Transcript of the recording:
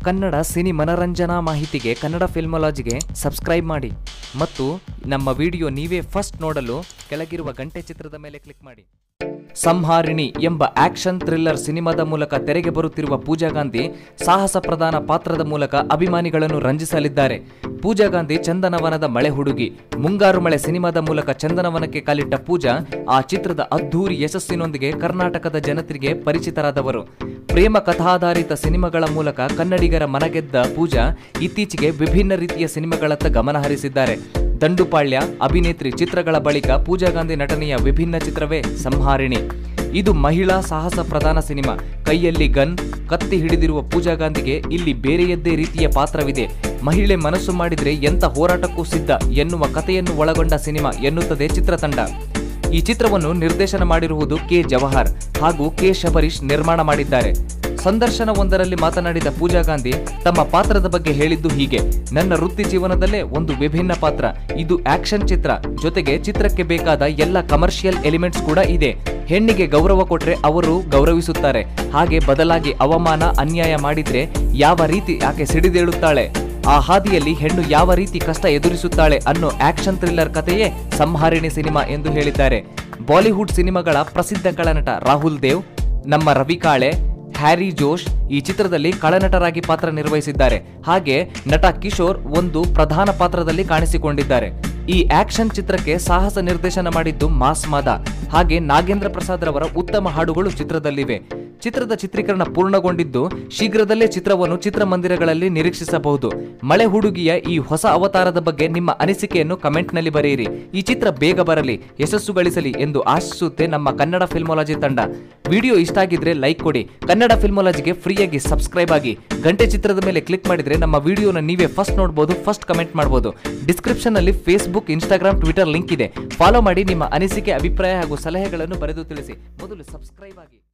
Kannada cine ಮನರಂಜನಾ ಮಾಹಿತಿಗೆ Kannada ಫಿಲ್ಮಾಲಜಿಗೆ subscribe ಮಾಡಿ ಮತ್ತು ನಮ್ಮ ವಿಡಿಯೋ ನೀವೇ ಫಸ್ಟ್ ನೋಡಲು ಕೆಳಗಿರುವ ಗಂಟೆ ಚಿತ್ರದ ಮೇಲೆ ಕ್ಲಿಕ್ ಮಾಡಿ ಸಂಹಾರಿಣಿ ಎಂಬ ಆಕ್ಷನ್ ಥ್ರಿಲ್ಲರ್ ಸಿನಿಮಾದ ಮೂಲಕ ತೆರೆಗೆ ಬರುತ್ತಿರುವ ಪೂಜಾ ಗಾಂಧಿ ಸಾಹಸ ಪ್ರಧಾನ ಪಾತ್ರದ ಮೂಲಕ ಅಭಿಮಾನಿಗಳನ್ನು ರಂಜಿಸಲಿದ್ದಾರೆ ಪೂಜಾ ಗಾಂಧಿ ಚಂದನವನದ ಮಳೆ ಹುಡುಗಿ ಮುಂಗಾರು ಮಳೆ ಸಿನಿಮಾದ ಮೂಲಕ ಚಂದನವನಕ್ಕೆ ಕಾಲಿಟ್ಟ ಪೂಜಾ ಆ ಚಿತ್ರದ ಅದ್ಧೂರಿ ಯಶಸ್ಸಿನೊಂದಿಗೆ ಕರ್ನಾಟಕದ ಜನತೆಗೆ ಪರಿಚಿತರಾದವರು ಪ್ರೇಮ ಕಥಾಧಾರಿತ ಸಿನಿಮಾಗಳ ಮೂಲಕ ಕನ್ನಡಿಗರ ಮನಗೆದ್ದ ಪೂಜಾ ಇತ್ತೀಚೆಗೆ ವಿಭಿನ್ನ ರೀತಿಯ ಸಿನಿಮಾಗಳತ್ತ ಗಮನ ಹರಿಸಿದ್ದಾರೆ ದಂಡುಪಾಳ್ಯ ಅಭಿನೇತ್ರಿ ಚಿತ್ರಗಳ ಬಳಿಕ ಪೂಜಾ ಗಾಂಧಿ ನಟನೆಯ ವಿಭಿನ್ನ ಚಿತ್ರವೇ ಸಂಹಾರಿಣಿ ಇದು ಮಹಿಳಾ ಸಾಹಸ ಪ್ರಧಾನ ಸಿನಿಮಾ ಕೈಯಲ್ಲಿ ಗನ್ ಕತ್ತಿ ಹಿಡಿದಿರುವ ಪೂಜಾ ಗಾಂಧಿಗೆ ಇಲ್ಲಿ ಬೇರೆಯದ್ದೇ ರೀತಿಯ ಪಾತ್ರವಿದೆ ಮಹಿಳೆ ಮನಸ್ಸು ಮಾಡಿದ್ರೆ ಎಂತ ಹೋರಾಟಕ್ಕೂ ಸಿದ್ಧ ಎನ್ನುವ ಕಥೆಯನ್ನು ಒಳಗೊಂಡ ಸಿನಿಮಾ ಎನ್ನುತ್ತದೆ ಚಿತ್ರತಂಡ ಈ ಚಿತ್ರವನ್ನು ನಿರ್ದೇಶನ ಮಾಡಿರುವುದು ಕೆ ಜವಹರ್ ಹಾಗೂ ಕೆ ಶಬರೀಶ್ ನಿರ್ಮಾಣ ಮಾಡಿದ್ದಾರೆ ಸಂದರ್ಶನವೊಂದರಲ್ಲಿ ಮಾತನಾಡಿದ ಪೂಜಾ ಗಾಂಧಿ ತಮ್ಮ ಪಾತ್ರದ ಬಗ್ಗೆ ಹೇಳಿದ್ದು ಹೀಗೆ ನನ್ನ ವೃತ್ತಿ ಜೀವನದಲ್ಲೇ ಒಂದು ವಿಭಿನ್ನ ಪಾತ್ರ ಇದು ಆಕ್ಷನ್ ಚಿತ್ರ ಜೊತೆಗೆ ಚಿತ್ರಕ್ಕೆ ಬೇಕಾದ ಎಲ್ಲ ಕಮರ್ಷಿಯಲ್ ಎಲಿಮೆಂಟ್ಸ್ ಕೂಡ ಇದೆ ಹೆಣ್ಣಿಗೆ ಗೌರವ ಕೊಟ್ರೆ ಅವರು ಗೌರವಿಸುತ್ತಾರೆ ಹಾಗೆ ಬದಲಾಗಿ ಅವಮಾನ ಅನ್ಯಾಯ ಮಾಡಿದ್ರೆ ಯಾವ ರೀತಿ ಆಕೆ ಸಿಡಿದೇಳುತ್ತಾಳೆ ಆ ಹಾದಿಯಲ್ಲಿ ಹೆಣ್ಣು ಯಾವ ರೀತಿ ಕಷ್ಟ ಎದುರಿಸುತ್ತಾಳೆ ಅನ್ನೋ ಆಕ್ಷನ್ ಥ್ರಿಲ್ಲರ್ ಕಥೆಯೇ ಸಂಹಾರಿಣಿ ಸಿನಿಮಾ ಎಂದು ಹೇಳಿದ್ದಾರೆ ಬಾಲಿವುಡ್ ಸಿನಿಮಾಗಳ ಪ್ರಸಿದ್ಧ ಕಳನಟ ರಾಹುಲ್ ದೇವ್ ನಮ್ಮ ರವಿ ಕಾಳೆ ಹ್ಯಾರಿ ಜೋಶ್ ಈ ಚಿತ್ರದಲ್ಲಿ ಕಳನಟರಾಗಿ ಪಾತ್ರ ನಿರ್ವಹಿಸಿದ್ದಾರೆ ಹಾಗೆ ನಟ ಕಿಶೋರ್ ಒಂದು ಪ್ರಧಾನ ಪಾತ್ರದಲ್ಲಿ ಕಾಣಿಸಿಕೊಂಡಿದ್ದಾರೆ ಈ ಆಕ್ಷನ್ ಚಿತ್ರಕ್ಕೆ ಸಾಹಸ ನಿರ್ದೇಶನ ಮಾಡಿದ್ದು ಮಾಸ್ ಮಾದ ಹಾಗೆ ನಾಗೇಂದ್ರ ಪ್ರಸಾದ್ ರವರ ಉತ್ತಮ ಹಾಡುಗಳು ಚಿತ್ರದಲ್ಲಿವೆ ಚಿತ್ರದ ಚಿತ್ರೀಕರಣ ಪೂರ್ಣಗೊಂಡಿದ್ದು ಶೀಘ್ರದಲ್ಲೇ ಚಿತ್ರವನ್ನು ಚಿತ್ರಮಂದಿರಗಳಲ್ಲಿ ನಿರೀಕ್ಷಿಸಬಹುದು ಮಳೆ ಹುಡುಗಿಯ ಈ ಹೊಸ ಅವತಾರದ ಬಗ್ಗೆ ನಿಮ್ಮ ಅನಿಸಿಕೆಯನ್ನು ಕಮೆಂಟ್ನಲ್ಲಿ ಬರೆಯಿರಿ ಈ ಚಿತ್ರ ಬೇಗ ಬರಲಿ ಯಶಸ್ಸು ಗಳಿಸಲಿ ಎಂದು ಆಶಿಸುತ್ತೆ ನಮ್ಮ ಕನ್ನಡ ಫಿಲ್ಮಾಲಜಿ ತಂಡ ವಿಡಿಯೋ ಇಷ್ಟ ಆಗಿದ್ರೆ ಲೈಕ್ ಕೊಡಿ ಕನ್ನಡ ಫಿಲ್ಮಾಲಜಿಗೆ ಫ್ರೀಯಾಗಿ ಸಬ್ಸ್ಕ್ರೈಬ್ ಆಗಿ ಗಂಟೆ ಚಿತ್ರದ ಮೇಲೆ ಕ್ಲಿಕ್ ಮಾಡಿದ್ರೆ ನಮ್ಮ ವಿಡಿಯೋನ ನೀವೇ ಫಸ್ಟ್ ನೋಡಬಹುದು ಫಸ್ಟ್ ಕಮೆಂಟ್ ಮಾಡಬಹುದು ಡಿಸ್ಕ್ರಿಪ್ಷನ್ ನಲ್ಲಿ ಫೇಸ್ಬುಕ್ ಇನ್ಸ್ಟಾಗ್ರಾಮ್ ಟ್ವಿಟರ್ ಲಿಂಕ್ ಇದೆ ಫಾಲೋ ಮಾಡಿ ನಿಮ್ಮ ಅನಿಸಿಕೆ ಅಭಿಪ್ರಾಯ ಹಾಗೂ ಸಲಹೆಗಳನ್ನು ಬರೆದು ತಿಳಿಸಿ ಮೊದಲು ಸಬ್ಸ್ಕ್ರೈಬ್ ಆಗಿ